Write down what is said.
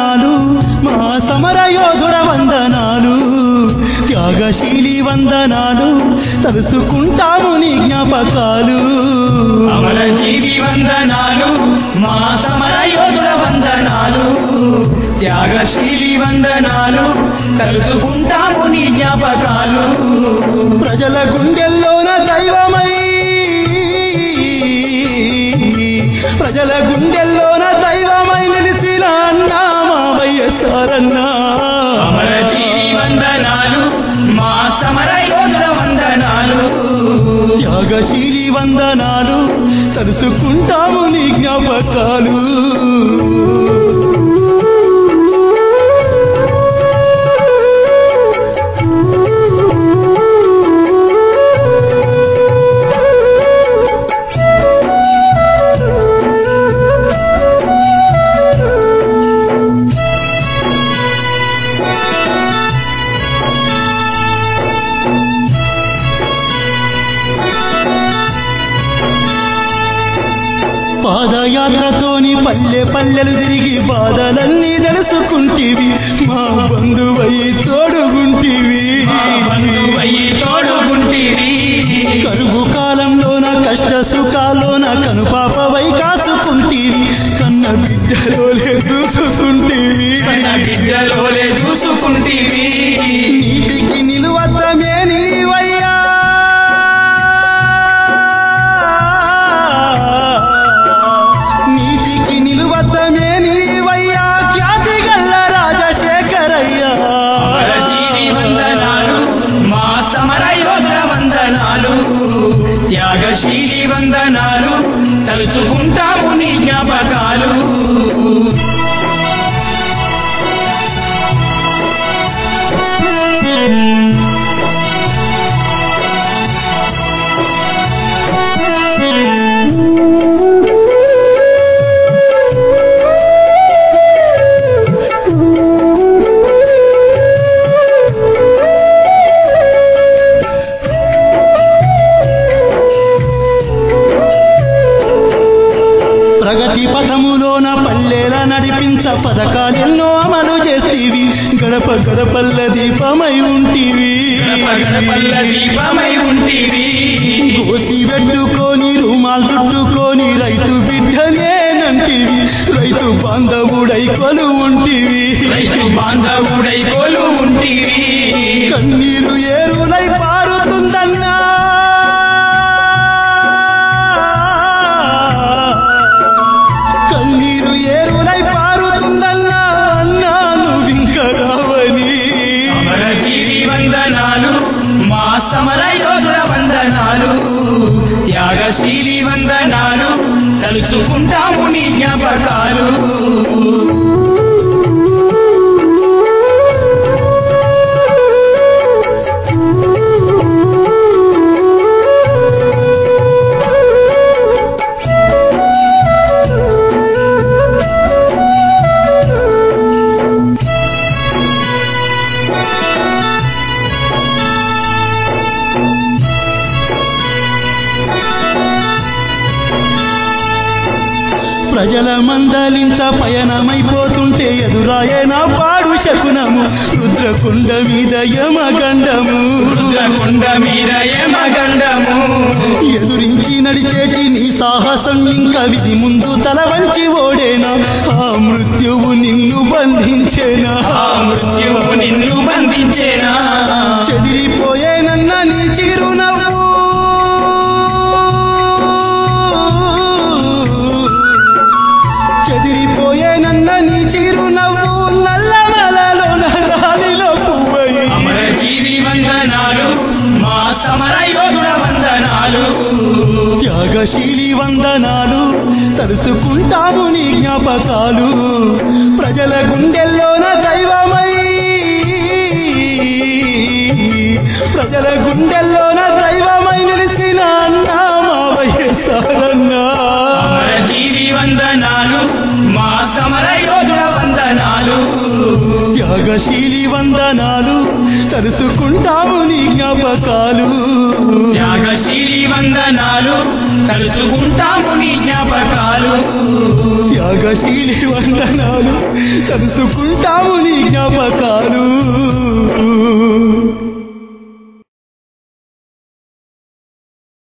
వందనాలు మా సమర యోధుడ వందనాలు త్యాగశీలి వందనాలు తలుసుకుంటాము నీ జ్ఞాపకాలు అమర జీవి వందనాలు మా సమర యోధుల వందనాలు త్యాగశీలి వందనాలు తలుసుకుంటాము నీ జ్ఞాపకాలు ప్రజల గుండెల్లోన దైవమై ప్రజల గుండెల్లోన దైవమై నిలిసిన అన్నా మా వైఎస్ఆరన్నా అమర జీవి వందనాలు మా సమర యోధుల వందనాలు త్యాగశీలి వందనాలు తలుసుకుంటాము నీ జ్ఞాపకాలు పాదయాత్రతోని పల్లె పల్లెలు తిరిగి బాధలన్నీ తెలుసుకుంటేవి మా బంధువై తోడుగుంటివి మా బంధువయ్యి తోడుగుంటివి కరువు కాలంలోన కష్ట సుఖాల్లోన కనుపాపవై కాసుకుంటేవి కన్న బిడ్డలోలే దూసుకుంటేవి కన్న బిడ్డలోలే చూసుకుంటివి నీతికి నిలువద్దమే నీవయ్యా నీతికి నిలువద్దమే నీవయ్యా ఖ్యాతి గల్ల రాజశేఖరయ్యా అమర జీవి వందనాలు మా సమర యోధుల వందనాలు త్యాగశీలి వందనాలు తలుసుకుంటాము నీ జ్ఞాపకాలు ప్రగతి పథములోన పల్లెల నడిపించ పథకాలెన్నో అమలు చేసేవి గడప గడపల్ల దీపమై ఉంటివి గడప గడపల్ల దీపమై ఉంటివి గోసి పెట్టుకొని రుమాల్ చుట్టుకొని రైతు బిడ్డనేనంటివి రైతు బాంధవుడై కొలు ఉంటివి రైతు బాంధవుడై కోలు ఉంటివి కన్నీరు ఏరులై పారుతుందన్నా కన్నీరు ఏరులై పారుతుందన్నా అన్నా నువ్వింక రావని అమర జీవి వందనాలు మా సమర యోధుల వందనాలు త్యాగశీలి వందనాలు తలుచుకుంటాము నీ జ్ఞాపకాలు ప్రజల మందలింత పయనమైపోతుంటే ఎదురాయే నా పాడు శకునము రుద్రకుండ మీద యమగండము రుద్రకుండ మీద యమగండము ఎదురించి నడిచేటి నీ సాహసం ఇంకా విధి ముందు తల వంచి ఓడేనా ఆ మృత్యువు నిన్ను బంధించేనా ఆ మృత్యువు నిన్ను బంధించేనా చెదిరిపోయేనన్న నీ చిరునవ్వు చెదిరిపోయేనన్న నీ చిరునవ్వు నల్ల నలలో నరాలిలో పువ్వై అమర జీవి వందనాలు మా సమర యోధుల వందనాలు త్యాగశీలి వందనాలు తలుసుకుంటాము నీ జ్ఞాపకాలు ప్రజల గుండెల్లోన దైవమై ప్రజల గుండెల్లోన దైవమై నిలిచిన అన్నా మా వైఎస్ఆరన్నా అమర జీవి వందనాలు మా సమర యోధుల వందనాలు త్యాగశీలి వందనాలు తలుసుకుంటాము నీ జ్ఞాపకాలు త్యాగశీలి వందనాలు తలుచుకుంటాము నీ జ్ఞాపకాలు త్యాగశీలి వందనాలు తలుసుకుంటాము నీ జ్ఞాపకాలు